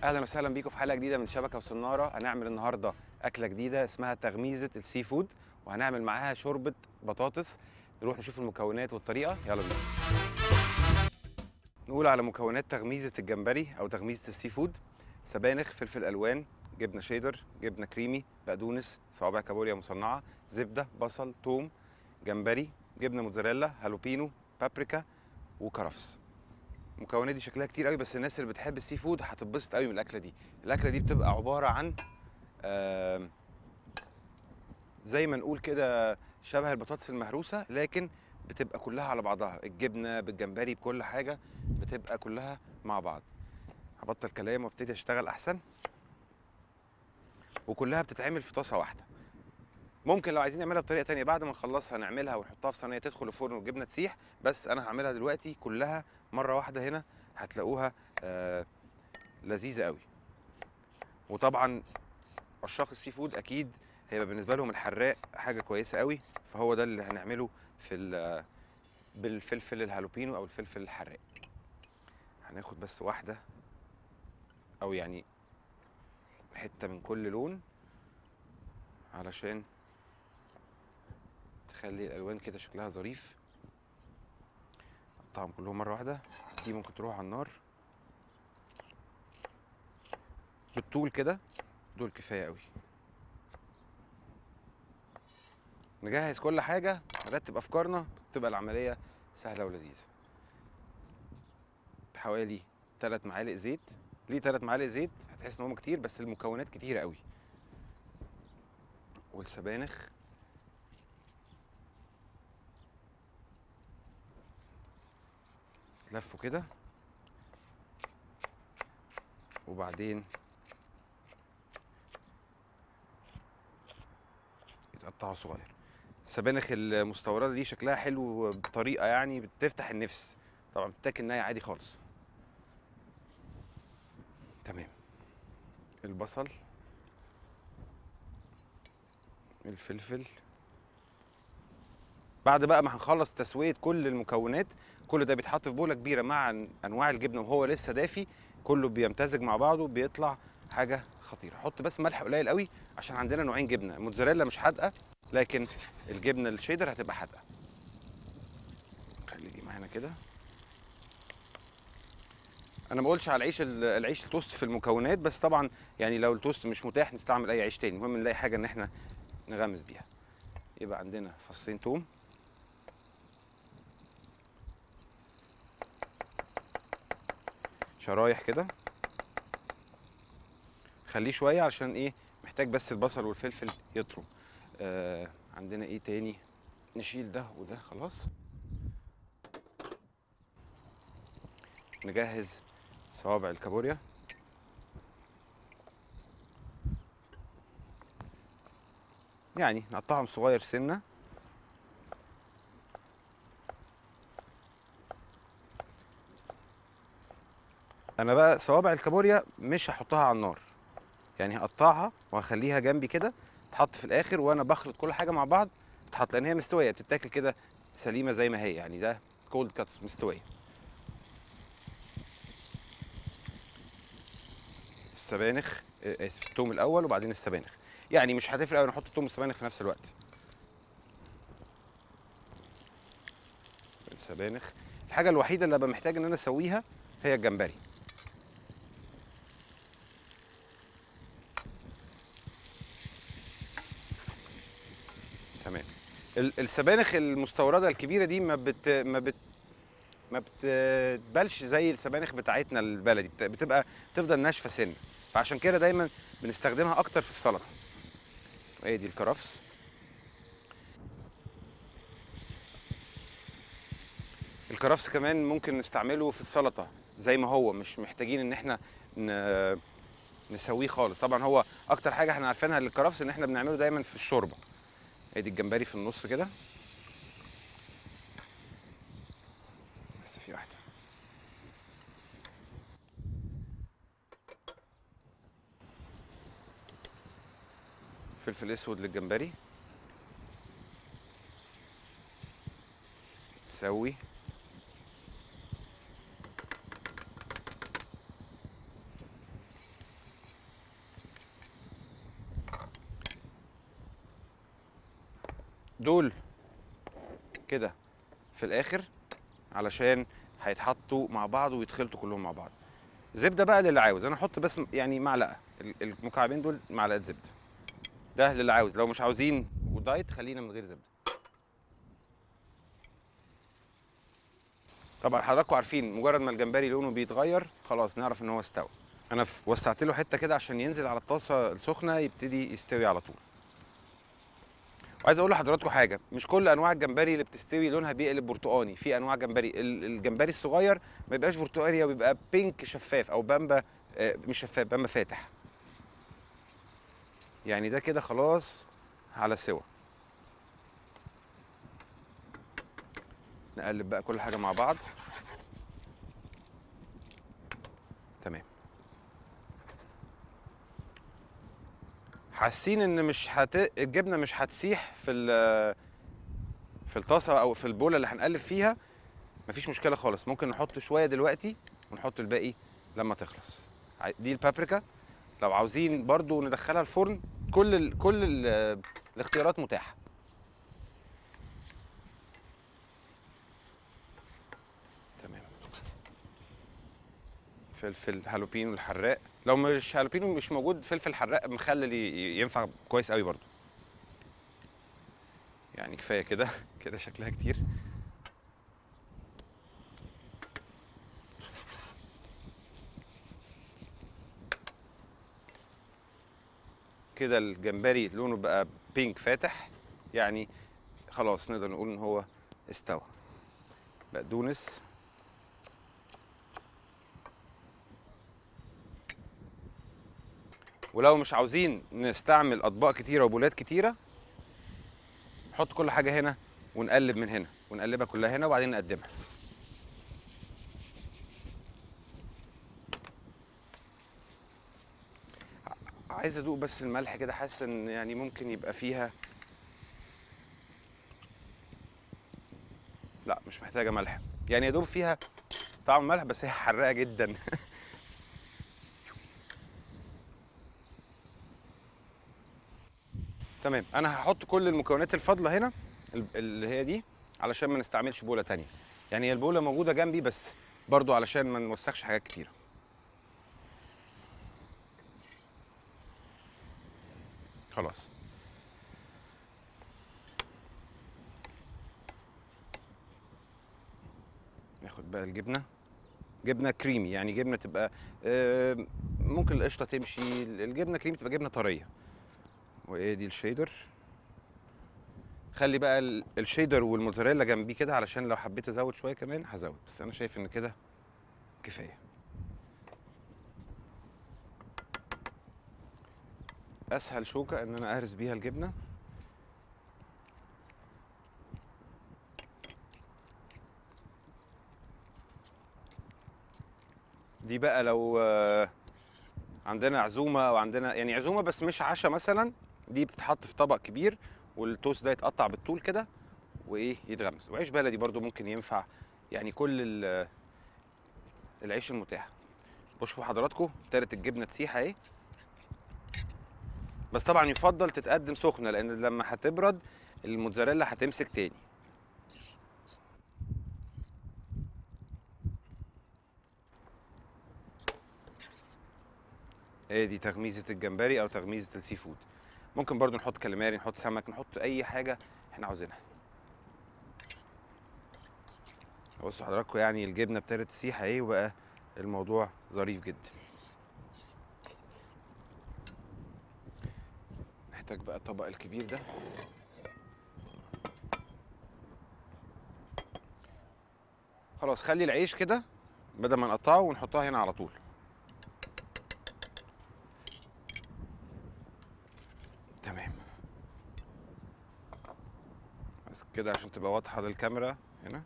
اهلا وسهلا بيكم في حلقه جديده من شبكه وصناره هنعمل النهارده اكله جديده اسمها تغميزه السي فود وهنعمل معاها شوربه بطاطس نروح نشوف المكونات والطريقه يلا بينا نقول على مكونات تغميزه الجمبري او تغميزه السي فود سبانخ فلفل الوان جبنه شيدر جبنه كريمي بقدونس صوابع كابوريا مصنعه زبده بصل ثوم جمبري جبنه موتزاريلا هالوبينو بابريكا وكرفس المكونات دي شكلها كتير قوي بس الناس اللي بتحب السي فود هتتبسط قوي من الاكله دي الاكله دي بتبقى عباره عن آم، زي ما نقول كده شبه البطاطس المهروسه لكن بتبقى كلها على بعضها الجبنه بالجمبري بكل حاجه بتبقى كلها مع بعض هبطل كلام وابتدي اشتغل احسن وكلها بتتعمل في طاسه واحده ممكن لو عايزين نعملها بطريقه تانية بعد ما نخلصها نعملها ونحطها في صينيه تدخل الفرن والجبنه تسيح بس انا هعملها دلوقتي كلها مره واحده هنا هتلاقوها آه لذيذه قوي وطبعا عشاق السي فود اكيد هيبقى بالنسبه لهم الحراق حاجه كويسه قوي فهو ده اللي هنعمله في ال- بالفلفل الهالوبينو او الفلفل الحراق هناخد بس واحده او يعني حته من كل لون علشان تخلي الالوان كده شكلها ظريف قطعهم كلهم مره واحده دي ممكن تروح على النار بالطول كده دول كفايه قوي نجهز كل حاجه نرتب افكارنا تبقى العمليه سهله ولذيذه حوالي 3 معالق زيت ليه 3 معالق زيت هتحس ان هم كتير بس المكونات كتيره قوي والسبانخ لفوا كده وبعدين يتقطعوا صغير السبانخ المستورده دي شكلها حلو بطريقه يعني بتفتح النفس طبعا بتتاكل ناي عادي خالص تمام البصل الفلفل بعد بقى ما هنخلص تسويه كل المكونات كل ده بيتحط في بوله كبيره مع أن- انواع الجبنه وهو لسه دافي كله بيمتزج مع بعضه بيطلع حاجه خطيره حط بس ملح قليل قوي عشان عندنا نوعين جبنه الموتزاريلا مش حادقه لكن الجبنه الشيدر هتبقى حادقه خلي دي معانا كده انا ما بقولش على العيش ال- العيش التوست في المكونات بس طبعا يعني لو التوست مش متاح نستعمل اي عيش تاني المهم نلاقي حاجه ان احنا نغمس بيها يبقى عندنا فصين توم شرايح كده خليه شويه عشان ايه محتاج بس البصل والفلفل يطروا آه عندنا ايه تاني نشيل ده وده خلاص نجهز صوابع الكابوريا يعني نقطعهم صغير سنه انا بقى صوابع الكابوريا مش هحطها على النار يعني هقطعها وهخليها جنبي كده تحط في الاخر وانا بخلط كل حاجه مع بعض تحط لان هي مستويه بتتاكل كده سليمه زي ما هي يعني ده كولد كاتس مستويه السبانخ آه، اسف التوم الاول وبعدين السبانخ يعني مش هتفرق قوي نحط التوم والسبانخ في نفس الوقت السبانخ الحاجه الوحيده اللي ابقى محتاج ان انا اسويها هي الجمبري تمام ال- السبانخ المستورده الكبيره دي ما بت ما بت ما بتبلش زي السبانخ بتاعتنا البلدي بت- بتبقى تفضل ناشفه سن فعشان كده دايما بنستخدمها اكتر في السلطه ايه دي الكرفس الكرفس كمان ممكن نستعمله في السلطه زي ما هو مش محتاجين ان احنا ن... نسويه خالص طبعا هو اكتر حاجه احنا عارفينها للكرفس ان احنا بنعمله دايما في الشوربه ادي الجمبري في النص كده بس في واحده فلفل اسود للجمبري سوي دول كده في الاخر علشان هيتحطوا مع بعض ويتخلطوا كلهم مع بعض زبده بقى للي عاوز انا احط بس يعني معلقه ال- المكعبين دول معلقه زبده ده للي عاوز لو مش عاوزين ودايت خلينا من غير زبده طبعا حضراتكم عارفين مجرد ما الجمبري لونه بيتغير خلاص نعرف ان هو استوى انا ف- وسعت له حته كده عشان ينزل على الطاسه السخنه يبتدي يستوي على طول وعايز اقول لحضراتكم حاجه مش كل انواع الجمبري اللي بتستوي لونها بيقلب برتقاني في انواع جمبري ال- الجمبري الصغير ما بيبقاش برتقاني او بيبقى بينك شفاف او بامبا آه، مش شفاف بامبا فاتح يعني ده كده خلاص على سوا نقلب بقى كل حاجه مع بعض تمام حاسين ان مش هت... الجبنه مش هتسيح في ال... في الطاسه او في البوله اللي هنقلب فيها مفيش مشكله خالص ممكن نحط شويه دلوقتي ونحط الباقي لما تخلص عاي- دي البابريكا لو عاوزين برضو ندخلها الفرن كل ال... كل ال... الاختيارات متاحه تمام فلفل هالوبينو الحراق لو مش هالوبينو مش موجود فلفل حراق مخلل ي- ينفع كويس قوي برضو يعني كفايه كده كده شكلها كتير كده الجمبري لونه بقى بينك فاتح يعني خلاص نقدر نقول ان هو استوى بقدونس ولو مش عاوزين نستعمل اطباق كتيره وبولات كتيره نحط كل حاجه هنا ونقلب من هنا ونقلبها كلها هنا وبعدين نقدمها ع- عايز ادوق بس الملح كده حاسس ان يعني ممكن يبقى فيها لا مش محتاجه ملح يعني يا دوب فيها طعم ملح بس هي حراقه جدا تمام انا هحط كل المكونات الفاضله هنا ال- اللي هي دي علشان ما نستعملش بوله تانية يعني هي البوله موجوده جنبي بس برضو علشان ما نوسخش حاجات كتيره خلاص ناخد بقى الجبنه جبنه كريمي يعني جبنه تبقى آه، ممكن القشطه تمشي الجبنه كريمي تبقى جبنه طريه وايه دي الشيدر خلي بقى ال- الشيدر والموتزاريلا جنبي كده علشان لو حبيت ازود شويه كمان هزود بس انا شايف ان كده كفايه اسهل شوكه ان انا اهرس بيها الجبنه دي بقى لو آه، عندنا عزومه او عندنا يعني عزومه بس مش عشاء مثلا دي بتتحط في طبق كبير والتوست ده يتقطع بالطول كده وايه يتغمس وعيش بلدي برضو ممكن ينفع يعني كل ال- العيش المتاح بشوفوا حضراتكم ابتدت الجبنه تسيح اهي بس طبعا يفضل تتقدم سخنه لان لما هتبرد الموتزاريلا هتمسك تاني ايه دي تغميزه الجمبري او تغميزه السي فود ممكن برضو نحط كاليماري نحط سمك نحط اي حاجه احنا عاوزينها بصوا حضراتكم يعني الجبنه ابتدت تسيح اهي وبقى الموضوع ظريف جدا محتاج بقى الطبق الكبير ده خلاص خلي العيش كده بدل ما نقطعه ونحطها هنا على طول تمام بس كده عشان تبقى واضحة للكاميرا هنا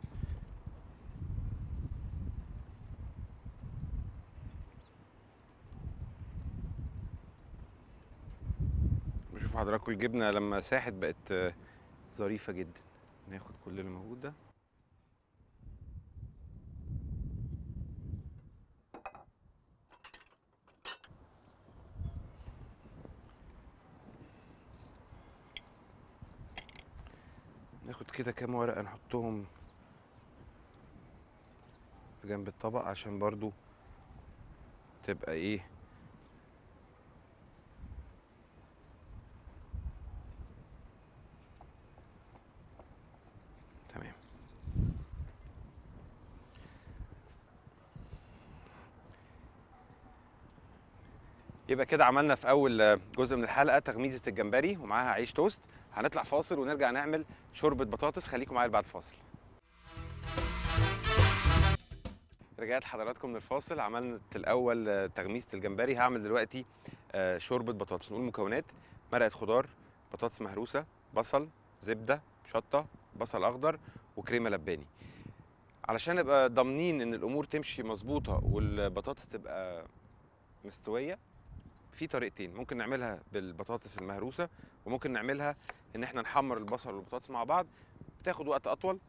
بشوف حضراتكم الجبنة لما ساحت بقت آه، ظريفة جدا ناخد كل اللي موجود ده ناخد كده كام ورقة نحطهم في جنب الطبق عشان برضو تبقى ايه تمام يبقى كده عملنا في اول جزء من الحلقه تغميزه الجمبري ومعاها عيش توست هنطلع فاصل ونرجع نعمل شوربه بطاطس خليكم معايا بعد الفاصل رجعت حضراتكم من الفاصل عملنا الاول آه، تغميسه الجمبري هعمل دلوقتي آه، شوربه بطاطس نقول مكونات مرقه خضار بطاطس مهروسه بصل زبده شطه بصل اخضر وكريمه لباني علشان نبقى ضامنين ان الامور تمشي مظبوطه والبطاطس تبقى مستويه في طريقتين ممكن نعملها بالبطاطس المهروسه وممكن نعملها ان احنا نحمر البصل والبطاطس مع بعض بتاخد وقت اطول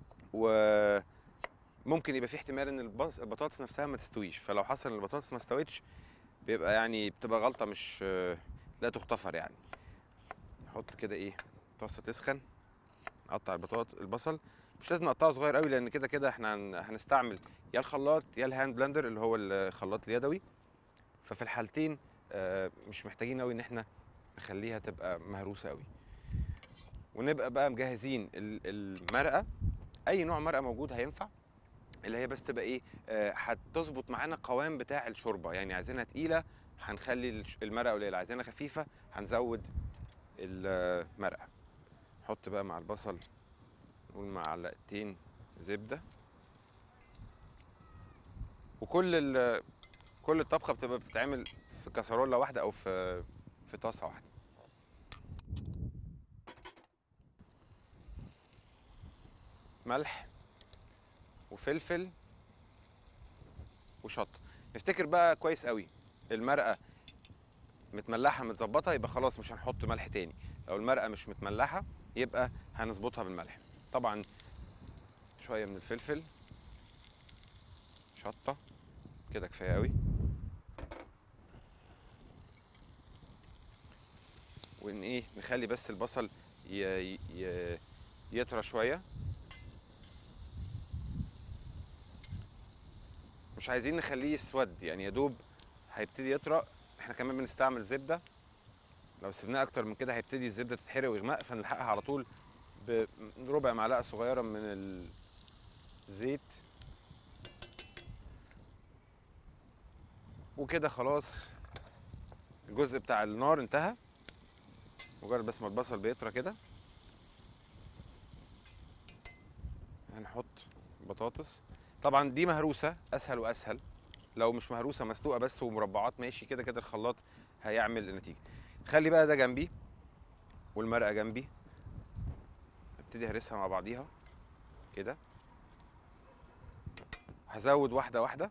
وممكن يبقى في احتمال ان البص- البطاطس نفسها ما تستويش فلو حصل ان البطاطس ما استوتش بيبقى يعني بتبقى غلطه مش لا تغتفر يعني نحط كده ايه طاسه تسخن نقطع البطاط البصل مش لازم نقطعه صغير قوي لان كده كده احنا هن- هنستعمل يا الخلاط يا الهاند بلندر اللي هو الخلاط اليدوي ففي الحالتين آه، مش محتاجين قوي ان احنا نخليها تبقى مهروسه قوي ونبقى بقى مجهزين ال- المرقه اي نوع مرقه موجود هينفع اللي هي بس تبقى ايه آه، هتظبط معانا القوام بتاع الشوربه يعني عايزينها تقيله هنخلي الش- المرقه قليله عايزينها خفيفه هنزود المرقه نحط بقى مع البصل نقول معلقتين زبده وكل ال- كل الطبخه بتبقى بتتعمل في كسرولة واحده او في في طاسه واحده ملح وفلفل وشطه نفتكر بقى كويس قوي المرقه متملحه متظبطه يبقى خلاص مش هنحط ملح تاني لو المرقه مش متملحه يبقى هنظبطها بالملح طبعا شويه من الفلفل شطه كده كفايه قوي وان ايه نخلي بس البصل ي... ي... يطرى شويه مش عايزين نخليه يسود يعني يا دوب هيبتدي يطرى احنا كمان بنستعمل زبده لو سيبناه اكتر من كده هيبتدي الزبده تتحرق ويغمق فنلحقها على طول بربع معلقه صغيره من الزيت وكده خلاص الجزء بتاع النار انتهى مجرد بس ما البصل بيطرى كده هنحط بطاطس طبعا دي مهروسه اسهل واسهل لو مش مهروسه مسلوقه بس ومربعات ماشي كده كده الخلاط هيعمل النتيجه خلي بقى ده جنبي والمرقه جنبي ابتدي هرسها مع بعضيها كده هزود واحده واحده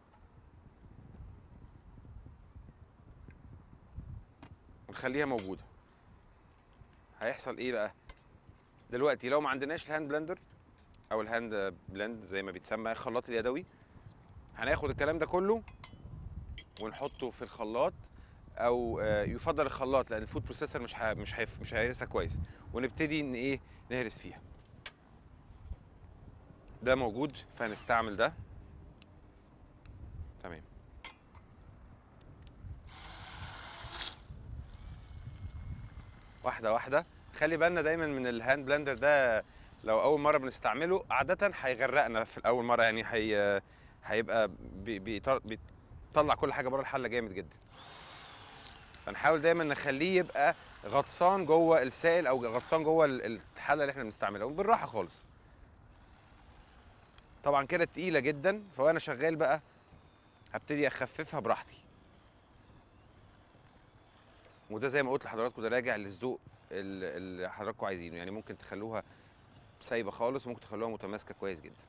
ونخليها موجوده هيحصل ايه بقى دلوقتي لو ما عندناش الهاند بلندر او الهاند بلند زي ما بيتسمى الخلاط اليدوي هناخد الكلام ده كله ونحطه في الخلاط او آه، يفضل الخلاط لان الفود بروسيسور مش ه- مش هيف مش هيهرسها كويس ونبتدي ان ايه نهرس فيها ده موجود فهنستعمل ده تمام واحده واحده خلي بالنا دايما من الهاند بلندر ده لو اول مره بنستعمله عاده هيغرقنا في الاول مره يعني هي هيبقى بي- بيطر- بيطلع كل حاجه بره الحله جامد جدا فنحاول دايما نخليه يبقى غطسان جوه السائل او غطسان جوه ال- الحله اللي احنا بنستعملها وبالراحه خالص طبعا كده تقيله جدا فوانا شغال بقى هبتدي اخففها براحتي وده زي ما قلت لحضراتكم ده راجع للذوق ال- اللي حضراتكم عايزينه يعني ممكن تخلوها سايبه خالص وممكن تخلوها متماسكه كويس جدا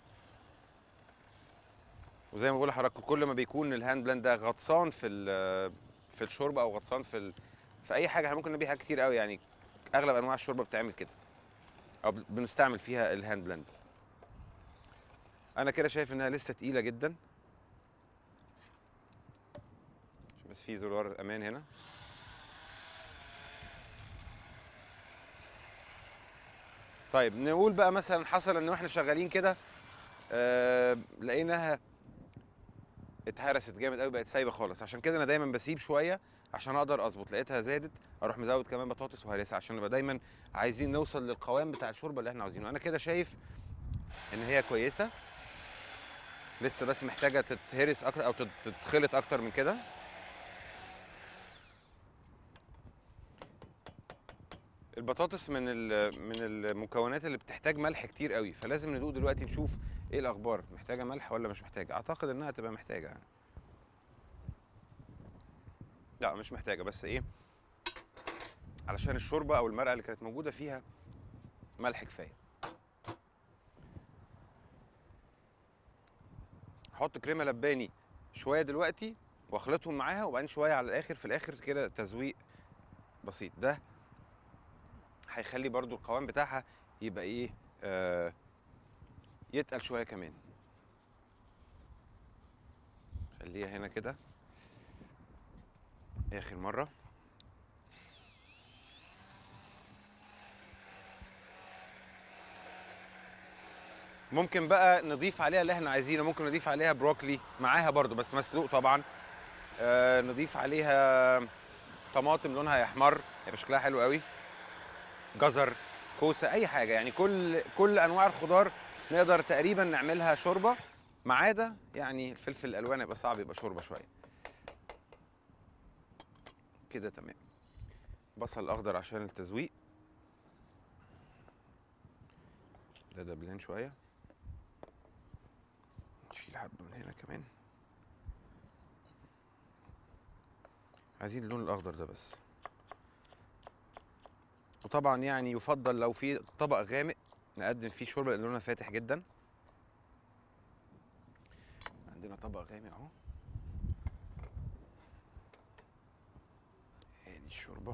وزي ما بقول لحضراتكم كل ما بيكون الهاند بلند ده غطسان في ال- في الشوربه او غطسان في ال... في اي حاجه احنا ممكن نبيع حاجات كتير قوي يعني اغلب انواع الشوربه بتعمل كده او بنستعمل فيها الهاند بلند انا كده شايف انها لسه تقيله جدا عشان بس في زرار امان هنا طيب نقول بقى مثلا حصل ان احنا شغالين كده آه لقيناها اتهرست جامد قوي بقت سايبه خالص عشان كده انا دايما بسيب شويه عشان اقدر اظبط لقيتها زادت اروح مزود كمان بطاطس وهرسها عشان نبقى دايما عايزين نوصل للقوام بتاع الشوربه اللي احنا عاوزينه انا كده شايف ان هي كويسه لسه بس محتاجه تتهرس اكتر او تت- تتخلط اكتر من كده البطاطس من ال- من المكونات اللي بتحتاج ملح كتير قوي فلازم ندوق دلوقتي نشوف ايه الاخبار محتاجه ملح ولا مش محتاجه اعتقد انها تبقى محتاجه يعني لا مش محتاجه بس ايه علشان الشوربه او المرقه اللي كانت موجوده فيها ملح كفايه هحط كريمه لباني شويه دلوقتي واخلطهم معاها وبعدين شويه على الاخر في الاخر كده تزويق بسيط ده هيخلي برضو القوام بتاعها يبقى ايه آه يتقل شويه كمان خليها هنا كده اخر مره ممكن بقى نضيف عليها اللي احنا عايزينه ممكن نضيف عليها بروكلي معاها برضو بس مسلوق طبعا آه نضيف عليها طماطم لونها يحمر هيبقى شكلها حلو قوي جزر كوسه اي حاجه يعني كل كل انواع الخضار نقدر تقريبا نعملها شوربه ما عدا يعني الفلفل الالوان يبقى صعب يبقى شوربه شويه كده تمام بصل اخضر عشان التزويق ده دبلان شويه نشيل حبه من هنا كمان عايزين اللون الاخضر ده بس وطبعا يعني يفضل لو في طبق غامق نقدم فيه شوربه لان لونها فاتح جدا عندنا طبق غامق اهو ادي الشوربه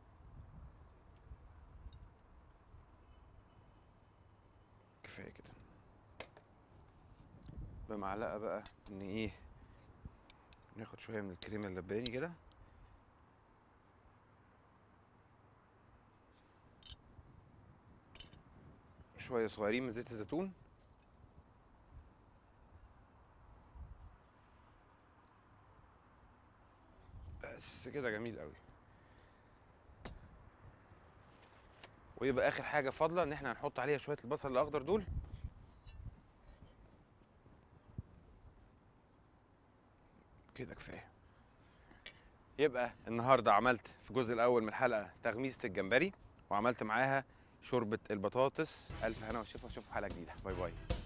كفايه كده بمعلقه بقى ان ايه ناخد شويه من الكريمه اللباني كده شويه صغيرين من زيت الزيتون بس كده جميل قوي ويبقى اخر حاجه فاضله ان احنا هنحط عليها شويه البصل الاخضر دول كده كفايه يبقى النهارده عملت في الجزء الاول من الحلقه تغميسه الجمبري وعملت معاها شوربه البطاطس الف هنا وشفا واشوفكم في حلقه جديده باي باي